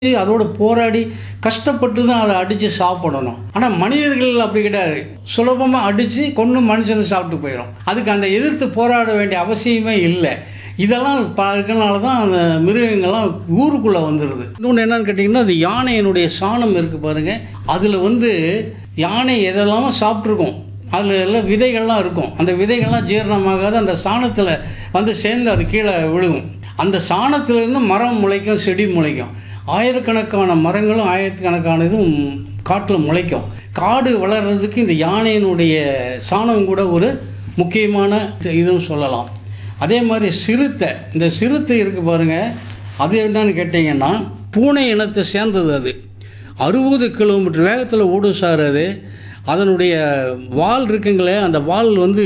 அதோட போராடி கஷ்டப்பட்டு தான் அதை அடித்து சாப்பிடணும் ஆனால் மனிதர்கள் அப்படி கிடையாது சுலபமாக அடித்து கொன்று மனுஷனை சாப்பிட்டு போயிடும் அதுக்கு அந்த எதிர்த்து போராட வேண்டிய அவசியமே இல்லை இதெல்லாம் ப இருக்கனால தான் அந்த மிருகங்கள்லாம் ஊருக்குள்ளே வந்துடுது இன்னொன்று என்னன்னு கேட்டிங்கன்னா அது யானையினுடைய சாணம் இருக்குது பாருங்கள் அதில் வந்து யானை எதெல்லாமோ சாப்பிட்ருக்கோம் அதில் எல்லாம் விதைகள்லாம் இருக்கும் அந்த விதைகள்லாம் ஜீரணமாகாது அந்த சாணத்தில் வந்து சேர்ந்து அது கீழே விழுகும் அந்த சாணத்திலேருந்து மரம் முளைக்கும் செடி முளைக்கும் ஆயிரக்கணக்கான மரங்களும் ஆயிரக்கணக்கான இதுவும் காட்டில் முளைக்கும் காடு வளர்கிறதுக்கு இந்த யானையினுடைய சாணம் கூட ஒரு முக்கியமான இதுன்னு சொல்லலாம் அதே மாதிரி சிறுத்தை இந்த சிறுத்தை இருக்குது பாருங்கள் அது என்னன்னு கேட்டிங்கன்னா பூனை இனத்தை சேர்ந்தது அது அறுபது கிலோமீட்டர் வேகத்தில் ஓடும் சார் அது அதனுடைய வால் இருக்குங்களே அந்த வால் வந்து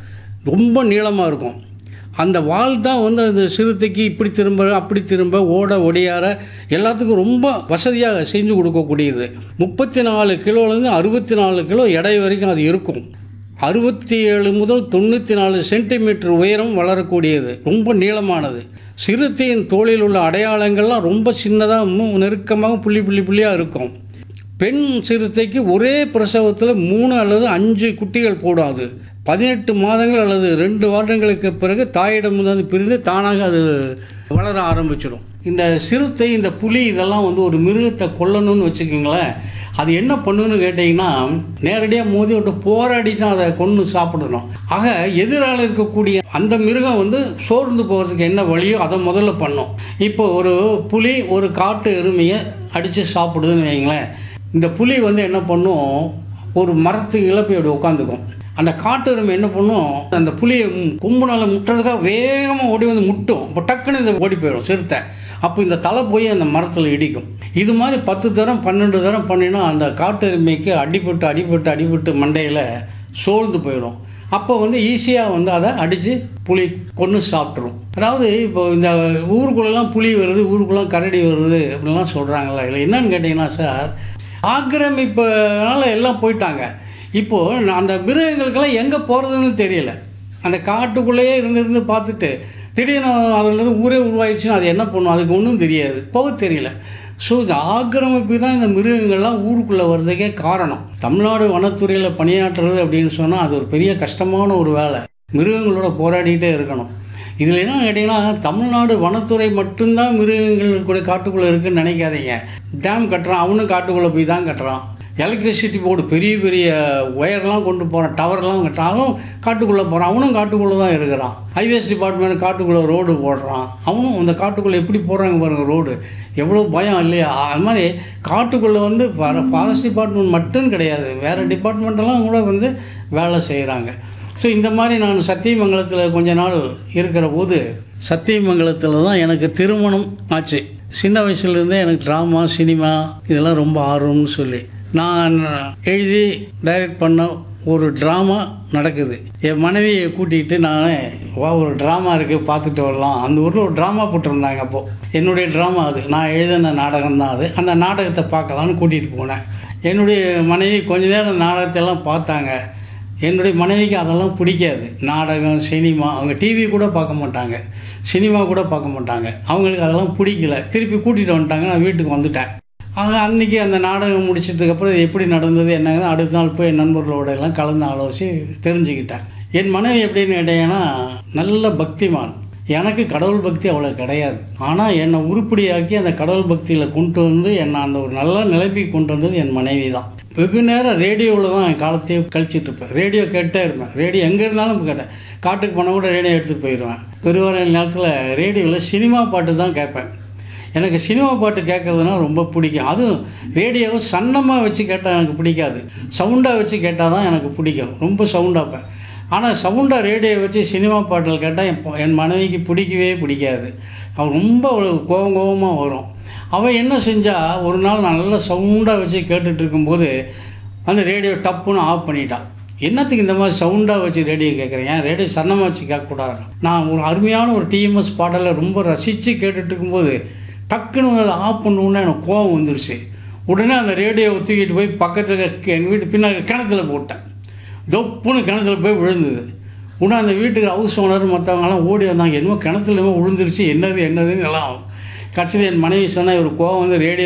ரொம்ப நீளமாக இருக்கும் அந்த வால் தான் வந்து அந்த சிறுத்தைக்கு இப்படி திரும்ப அப்படி திரும்ப ஓட ஒடியார எல்லாத்துக்கும் ரொம்ப வசதியாக செஞ்சு கொடுக்கக்கூடியது முப்பத்தி நாலு கிலோலேருந்து அறுபத்தி நாலு கிலோ எடை வரைக்கும் அது இருக்கும் அறுபத்தி ஏழு முதல் தொண்ணூற்றி நாலு சென்டிமீட்டர் உயரம் வளரக்கூடியது ரொம்ப நீளமானது சிறுத்தையின் தோளில் உள்ள அடையாளங்கள்லாம் ரொம்ப சின்னதாக நெருக்கமாக புள்ளி புள்ளி புள்ளியாக இருக்கும் பெண் சிறுத்தைக்கு ஒரே பிரசவத்தில் மூணு அல்லது அஞ்சு குட்டிகள் போடும் அது பதினெட்டு மாதங்கள் அல்லது ரெண்டு வருடங்களுக்கு பிறகு தாயிடம் வந்து பிரிந்து தானாக அது வளர ஆரம்பிச்சிடும் இந்த சிறுத்தை இந்த புலி இதெல்லாம் வந்து ஒரு மிருகத்தை கொல்லணும்னு வச்சுக்கோங்களேன் அது என்ன பண்ணுன்னு கேட்டிங்கன்னா நேரடியாக மோதி விட்டு போராடி தான் அதை கொன்று சாப்பிடணும் ஆக எதிரால் இருக்கக்கூடிய அந்த மிருகம் வந்து சோர்ந்து போகிறதுக்கு என்ன வழியோ அதை முதல்ல பண்ணும் இப்போ ஒரு புலி ஒரு காட்டு எருமையை அடித்து சாப்பிடுதுன்னு வைங்களேன் இந்த புலி வந்து என்ன பண்ணும் ஒரு மரத்துக்கு இழப்பை அப்படி உட்காந்துக்கும் அந்த காட்டு எருமை என்ன பண்ணும் அந்த புளியை கொம்புனால முட்டுறதுக்காக வேகமாக ஓடி வந்து முட்டும் இப்போ டக்குன்னு இது ஓடி போயிடும் சிறுத்தை அப்போ இந்த தலை போய் அந்த மரத்தில் இடிக்கும் இது மாதிரி பத்து தரம் பன்னெண்டு தரம் பண்ணினா அந்த காட்டு எருமைக்கு அடிபட்டு அடிபட்டு அடிபட்டு மண்டையில் சோர்ந்து போயிடும் அப்போ வந்து ஈஸியாக வந்து அதை அடித்து புளி கொன்று சாப்பிட்ரும் அதாவது இப்போ இந்த ஊருக்குள்ளெல்லாம் புளி வருது ஊருக்குள்ளெல்லாம் கரடி வருது அப்படின்லாம் சொல்கிறாங்களா இல்லை என்னன்னு கேட்டிங்கன்னா சார் ஆக்கிரமிப்புனால எல்லாம் போயிட்டாங்க இப்போது அந்த மிருகங்களுக்கெல்லாம் எங்கே போகிறதுன்னு தெரியல அந்த காட்டுக்குள்ளேயே இருந்து இருந்து பார்த்துட்டு திடீர்னு அதில் ஊரே உருவாயிடுச்சுன்னா அது என்ன பண்ணும் அதுக்கு ஒன்றும் தெரியாது போக தெரியல ஸோ இந்த ஆக்கிரமிப்பு தான் இந்த மிருகங்கள்லாம் ஊருக்குள்ளே வர்றதுக்கே காரணம் தமிழ்நாடு வனத்துறையில் பணியாற்றுறது அப்படின்னு சொன்னால் அது ஒரு பெரிய கஷ்டமான ஒரு வேலை மிருகங்களோட போராடிக்கிட்டே இருக்கணும் இதில் என்ன கேட்டிங்கன்னா தமிழ்நாடு வனத்துறை மட்டும்தான் மிருகங்கள் கூட காட்டுக்குள்ளே இருக்குன்னு நினைக்காதீங்க டேம் கட்டுறான் அவனும் காட்டுக்குள்ளே போய் தான் கட்டுறான் எலக்ட்ரிசிட்டி போர்டு பெரிய பெரிய ஒயர்லாம் கொண்டு போகிறான் டவர்லாம் கட்டுறான் காட்டுக்குள்ளே போகிறான் அவனும் காட்டுக்குள்ளே தான் இருக்கிறான் ஹைவேஸ் டிபார்ட்மெண்ட் காட்டுக்குள்ளே ரோடு போடுறான் அவனும் அந்த காட்டுக்குள்ளே எப்படி போடுறாங்க பாருங்கள் ரோடு எவ்வளோ பயம் இல்லையா அது மாதிரி காட்டுக்குள்ளே வந்து ஃபாரஸ்ட் டிபார்ட்மெண்ட் மட்டும் கிடையாது வேறு டிபார்ட்மெண்ட்டெல்லாம் கூட வந்து வேலை செய்கிறாங்க ஸோ இந்த மாதிரி நான் சத்தியமங்கலத்தில் கொஞ்ச நாள் இருக்கிற போது சத்தியமங்கலத்தில் தான் எனக்கு திருமணம் ஆச்சு சின்ன வயசுலேருந்தே எனக்கு ட்ராமா சினிமா இதெல்லாம் ரொம்ப ஆர்வம்னு சொல்லி நான் எழுதி டைரக்ட் பண்ண ஒரு ட்ராமா நடக்குது என் மனைவியை கூட்டிகிட்டு நான் வா ஒரு ட்ராமா இருக்குது பார்த்துட்டு வரலாம் அந்த ஊரில் ஒரு ட்ராமா போட்டிருந்தாங்க அப்போது என்னுடைய ட்ராமா அது நான் எழுதின நாடகம் தான் அது அந்த நாடகத்தை பார்க்கலான்னு கூட்டிகிட்டு போனேன் என்னுடைய மனைவி கொஞ்ச நேரம் நாடகத்தெல்லாம் பார்த்தாங்க என்னுடைய மனைவிக்கு அதெல்லாம் பிடிக்காது நாடகம் சினிமா அவங்க டிவி கூட பார்க்க மாட்டாங்க சினிமா கூட பார்க்க மாட்டாங்க அவங்களுக்கு அதெல்லாம் பிடிக்கல திருப்பி கூட்டிகிட்டு வந்துட்டாங்க நான் வீட்டுக்கு வந்துட்டேன் ஆக அன்றைக்கி அந்த நாடகம் முடிச்சதுக்கப்புறம் இது எப்படி நடந்தது என்னங்க அடுத்த நாள் போய் என் நண்பர்களோட எல்லாம் கலந்து ஆலோசி தெரிஞ்சுக்கிட்டேன் என் மனைவி எப்படின்னு கேட்டீங்கன்னா நல்ல பக்திமான் எனக்கு கடவுள் பக்தி அவ்வளோ கிடையாது ஆனால் என்னை உருப்படியாக்கி அந்த கடவுள் பக்தியில் கொண்டு வந்து என்னை அந்த ஒரு நல்ல நிலைமைக்கு கொண்டு வந்தது என் மனைவி தான் வெகு நேரம் ரேடியோவில் தான் என் காலத்தையே கழிச்சிட்டு இருப்பேன் ரேடியோ கேட்டே இருப்பேன் ரேடியோ எங்கே இருந்தாலும் கேட்டேன் காட்டுக்கு போனால் கூட ரேடியோ எடுத்துகிட்டு போயிடுவேன் பெருவார நேரத்தில் ரேடியோவில் சினிமா பாட்டு தான் கேட்பேன் எனக்கு சினிமா பாட்டு கேட்குறதுனா ரொம்ப பிடிக்கும் அதுவும் ரேடியோவை சன்னமாக வச்சு கேட்டால் எனக்கு பிடிக்காது சவுண்டாக வச்சு கேட்டால் தான் எனக்கு பிடிக்கும் ரொம்ப சவுண்டாப்பேன் ஆனால் சவுண்டாக ரேடியோ வச்சு சினிமா பாட்டில் கேட்டால் என் என் மனைவிக்கு பிடிக்கவே பிடிக்காது அவள் ரொம்ப கோபம் கோபமாக வரும் அவள் என்ன செஞ்சால் ஒரு நாள் நான் நல்லா சவுண்டாக வச்சு கேட்டுட்டு இருக்கும்போது அந்த ரேடியோ டப்புன்னு ஆஃப் பண்ணிட்டான் என்னத்துக்கு இந்த மாதிரி சவுண்டாக வச்சு ரேடியோ கேட்குறேன் ஏன் ரேடியோ சன்னமாக வச்சு கேட்கக்கூடாது நான் ஒரு அருமையான ஒரு டிஎம்எஸ் பாடலை ரொம்ப ரசித்து கேட்டுட்டு இருக்கும்போது டக்குன்னு அதை ஆஃப் பண்ணணுன்னு எனக்கு கோவம் வந்துருச்சு உடனே அந்த ரேடியோவை தூக்கிட்டு போய் பக்கத்தில் எங்கள் வீட்டு பின்னாடி கிணத்துல போட்டேன் தொப்புன்னு கிணத்துல போய் விழுந்தது உடனே அந்த வீட்டுக்கு ஹவுஸ் ஓனர் மற்றவங்கலாம் ஓடி வந்தாங்க என்னமோ கிணத்துல விழுந்துருச்சு என்னது என்னதுன்னு எல்லாம் கடைசியில் என் மனைவி சொன்னால் இவர் கோவம் வந்து ரேடியோ